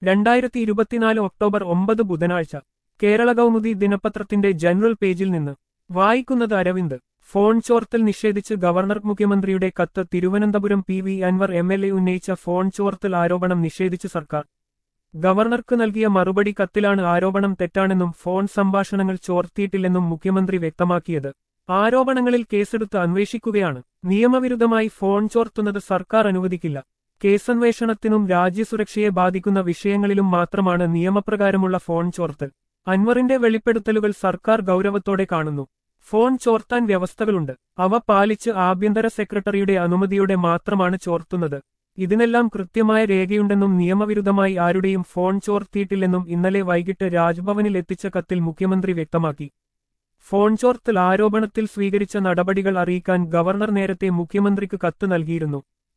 രണ്ടായിരത്തി ഇരുപത്തിനാല് ഒക്ടോബർ ഒമ്പത് ബുധനാഴ്ച കേരള കൗമുദി ദിനപത്രത്തിന്റെ ജനറൽ പേജിൽ നിന്ന് വായിക്കുന്നത് അരവിന്ദ് ഫോൺ ചോർത്തൽ നിഷേധിച്ച് ഗവർണർ മുഖ്യമന്ത്രിയുടെ കത്ത് Thiruvananthapuram P V Anvar M L A ഉന്നയിച്ച ഫോൺ ചോർത്തൽ ആരോപണം നിഷേധിച്ച് സർക്കാർ ഗവർണർക്ക് നൽകിയ മറുപടി കത്തിലാണ് ആരോപണം തെറ്റാണെന്നും ഫോൺ സംഭാഷണങ്ങൾ ചോർത്തിയിട്ടില്ലെന്നും മുഖ്യമന്ത്രി വ്യക്തമാക്കിയത് ആരോപണങ്ങളിൽ കേസെടുത്ത് അന്വേഷിക്കുകയാണ് നിയമവിരുദ്ധമായി ഫോൺ ചോർത്തുന്നത് സർക്കാർ അനുവദിക്കില്ല കേസന്വേഷണത്തിനും രാജ്യസുരക്ഷയെ ബാധിക്കുന്ന വിഷയങ്ങളിലും മാത്രമാണ് നിയമപ്രകാരമുള്ള ഫോൺ ചോർത്തൽ അൻവറിന്റെ വെളിപ്പെടുത്തലുകൾ സർക്കാർ ഗൗരവത്തോടെ കാണുന്നു ഫോൺ ചോർത്താൻ വ്യവസ്ഥകളുണ്ട് അവ പാലിച്ച് ആഭ്യന്തര സെക്രട്ടറിയുടെ അനുമതിയോടെ മാത്രമാണ് ചോർത്തുന്നത് ഇതിനെല്ലാം കൃത്യമായ രേഖയുണ്ടെന്നും നിയമവിരുദ്ധമായി ആരുടെയും ഫോൺ ചോർത്തിയിട്ടില്ലെന്നും ഇന്നലെ വൈകിട്ട് രാജ്ഭവനിൽ എത്തിച്ച കത്തിൽ മുഖ്യമന്ത്രി വ്യക്തമാക്കി ഫോൺ ചോർത്തൽ ആരോപണത്തിൽ സ്വീകരിച്ച നടപടികൾ അറിയിക്കാൻ ഗവർണർ നേരത്തെ മുഖ്യമന്ത്രിക്ക് കത്ത് നൽകിയിരുന്നു